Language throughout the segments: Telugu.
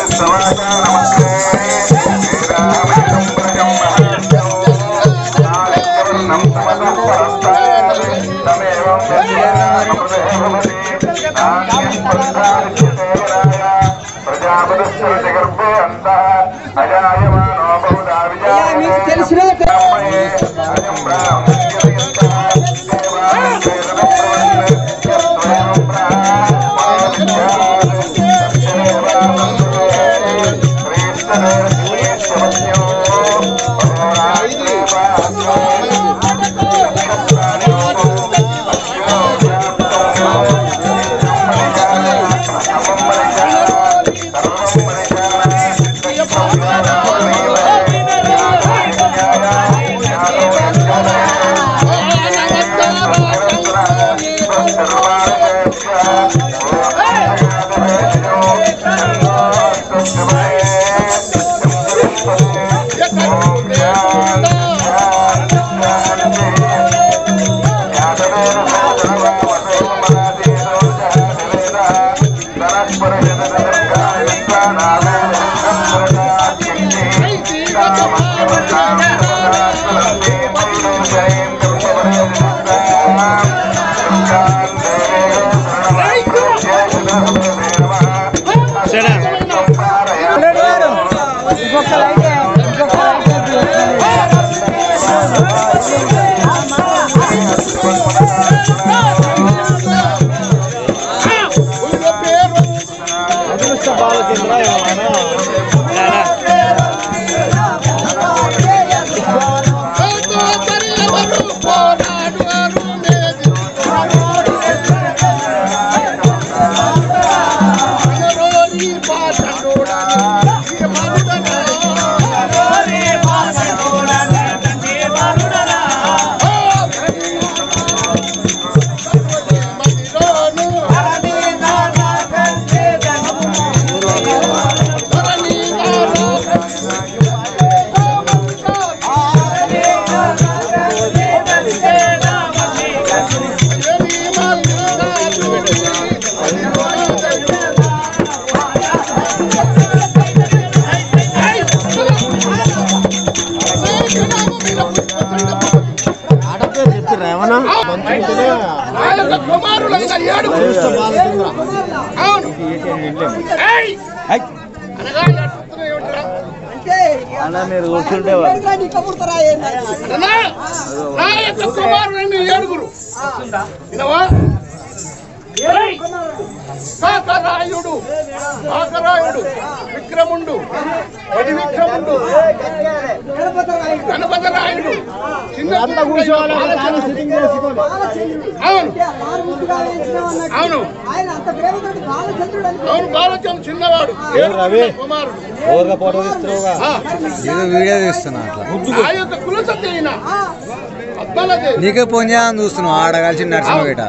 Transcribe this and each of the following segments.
ప్రజాపతిగర్భే అంత అజాయమానో బహుదా మీకు తెలిసిన ఇంకొక లైట్ ఇంకొక అదృష్ట బాలచంద్ర ఏమన్నా ఆడపేరు చెప్తారా ఏమన్నా మంచిగుంటేనే కుమారులైన ఏడుగురు అదృష్ట బాలచంద్ర అవును ఏయ్! హై! అనగా ఎట్టుకునే ఏమిటిరా? అంటే అలా మీరు కూర్చుంటే నీకు పుడతారా ఏంది? అన్నా, నా యొక్క కుమారులైన ఏడుగురు వినవా ఏయ్! కాకరాయుడు కాకరాయుడు విక్రముండు వడి విక్రముండు గణపతిరాయుడు. గణపతరాయుడు చిన్న అంతా కూర్చోవాలి ఒక తాను సిట్టింగ్ చేసుకోండి అవును అంటే బాల ముద్దుగా వేయించినామన్నట్టు. అవును. ఆయన అంత ప్రేమతోటి బాలచంద్రుడు అని అవును బాలచంద్ర చిన్నవాడు ఎవరు రవి? కుమారుడు ఓవర్గా ఫోటో తీస్తున్నావుగా ఆ, ఏదో వీడియో తీస్తున్నా అట్లా ఆ యొక్క కులసత్తి అయిన పద్మలదేవి నీకే ఫోన్ చేయాలని చూస్తున్నావు ఆడ కలిసి నరసింహ గిట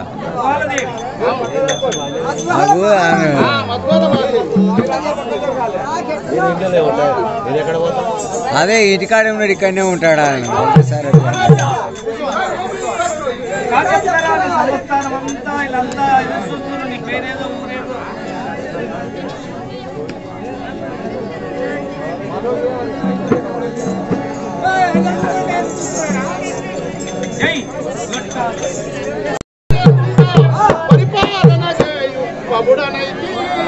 నాకు ఆమె ఆ, మధ్వాలమాదేవి. ఇది ఎక్కడ పోతాం అదే ఇటుకాడే ఉన్నాడు ఇక్కడనే ఉంటాడా అని సరే పరిపాలన చేయు ప్రభుడనైతి.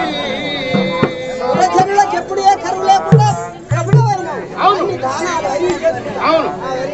ప్రజలకు ఎప్పుడు ఏ కరువు లేకుండా ప్రభుడవైనావు. అవును. అన్ని దానాలు అన్ని అవును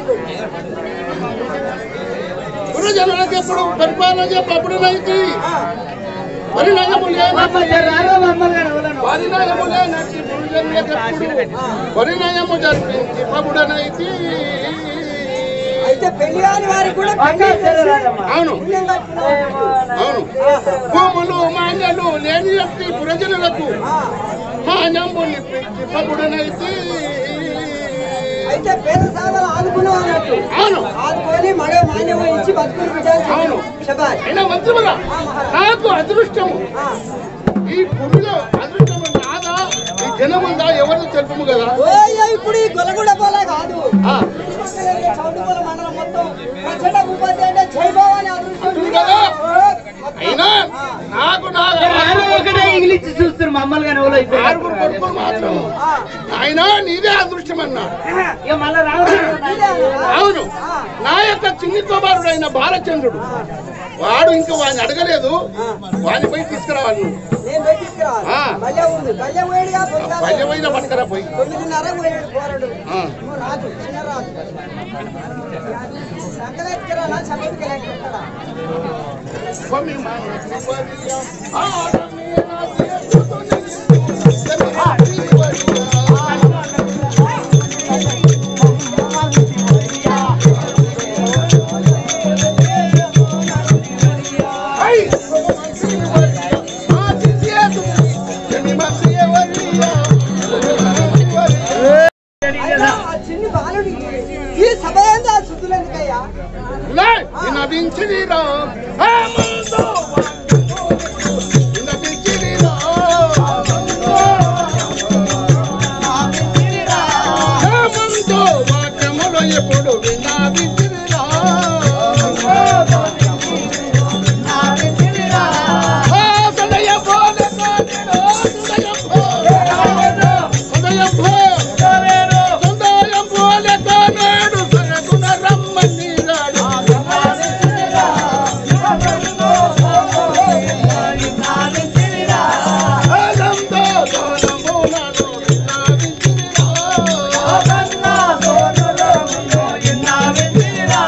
గురుజనులకు ఎప్పుడు పరిపాలన చేయ ప్రభుడనైతి పరిణయము లేనట్టి పరిణయము లేనట్టి గురుజనులకు ఎప్పుడు పరిణయము జరిపించి ప్రభుడనైతి అయితే పెళ్లి కాని వారికి కూడా పెళ్లి చేసి అవును పుణ్యం కట్టుకున్నావు. అవును భూములు మాన్యాలు లేని వ్యక్తి ప్రజలకు మాన్యంబు ఇప్పించి ప్రభుడనైతి అయితే పేద సాధన ఆదుకున్నావు అన్నట్టు అవును ఆదుకొని మగ మాన్యం ఇచ్చి బతుకులు అవును. శబాష్ అయినా మంత్రుల నాకు అదృష్టము ఈ భూమిలో అదృష్టము నాదా ఈ జనముందా ఎవరు తెలుపము కదా ఓయ్ ఇప్పుడు ఈ గొలగూడ పోలే కాదు ఆ, చౌటుపల్ల మండలం మొత్తం ప్రచండ భూపతి అంటే జైభవాని అదృష్టం చూడు కదా అయినా నాకు నా ఇంగ్లీష్ చూస్తున్నారు ఆరుగురు మమ్మల్ని కానీ ఎవరో ఇద్దరు ఆరుగురు కొడుకులు మాత్రం ఆయన నీదే అదృష్టం అన్నాడు ఇక మళ్ళా రావడం అవును నా యొక్క చిన్ని కుమారుడైన బాలచంద్రుడు వాడు ఇంకా వాడిని అడగలేదు వాడిని పోయి తీసుకురావాలి నువ్వు నేను పెట్టించుకురావాలి ఆ. మళ్ళీ ఉంది మళ్ళీ పోయాడుగా పొద్దుగాల. పల్లెపోయిన పట్టుకరా పోయి తొమ్మిదిన్నర పోయాడు పోరాడు ఆ. ఏమో రాజు చిన్న రాజు సంకలెత్తుకురాలా చక్కగా లెక్కెత్తాడా స్వామి మానసివరియా, ఆడమీన చేతుని సెమిరాసివరియా. ఐ, సెమిరాసివరియా, ఆశిసేతు, సెమిరాసివరియా, సెమిరాసివరియా. అయినా ఆ చిన్ని బాలుడికి ఈ సభ ఏంది ఆ శుద్ధులు ఎందుకయ్యా లే, వినవించినిరా, ఆ ముందు వినవించినిరా, ఆ ముందు వాక్యములు ఎప్పుడు వినవించినిరా. ఆ సదయ పోలె కానిరో, సదయ పోలె. సదయ పోలె. సందాయం పోలె కానాడు సరగుణ రమ్మనిరాడు. ఆనందో దోనములను విన్నావించినిరా.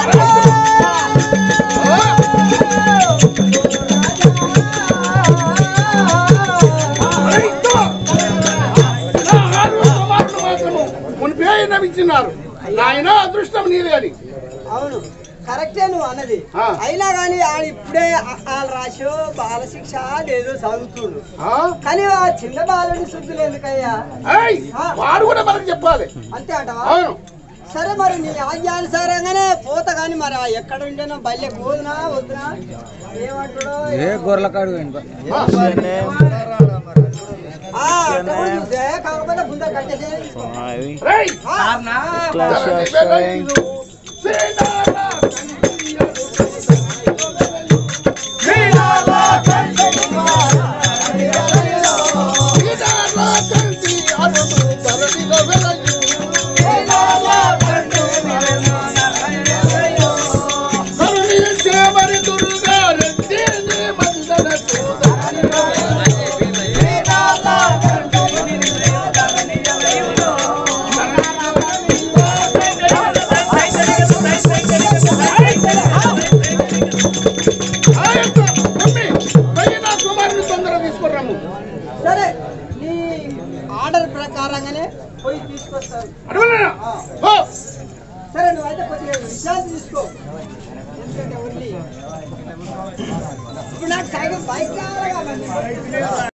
మునిపే నవ్వించినారు నాయన అదృష్టం నీదే అని అవును కరెక్టే నువ్వు అన్నది ఆ. అయినా కానీ ఆడు ఇప్పుడే వాళ్ళు రాసో బాల శిక్ష లేదో చదువుతుండు ఆ? కానీ ఆ చిన్న బాలుడి శుద్ధులు ఎందుకయ్యా ఏయ్, వాడు కూడా మనకు చెప్పాలి అంతే అంటవా అవును సరే మరి నీ ఆజ్ఞానుసారంగానే పోత కానీ మరి ఆ ఎక్కడ ఉండేనో బల్లె పోదునా వద్దునా ఏమంటాడో ఏ గొర్రెల కాడు వెనుక. ఆ, అట్టప్పుడు చూసే కాకపోతే ముందర కట్టేసి రేయ్, Clash of Strength. Sithara Sithara కంటి అరుడు ధరణిలో వెలయు. ధరణి చేమరి దుర్గా రెడ్డి మందన కుమారుని తొందర తీసుకురాము సరే నీ ఆర్డర్ ప్రకారంగానే పోయి తీసుకొస్తాను అడవులనా ఓ సరే నువ్వైతే కొద్దిగా విశ్రాంతి తీసుకో ఎందుకంటే ఓన్లీ ఇప్పుడు నాకు సైకిల్ బైక్ కావాలి కాబట్టి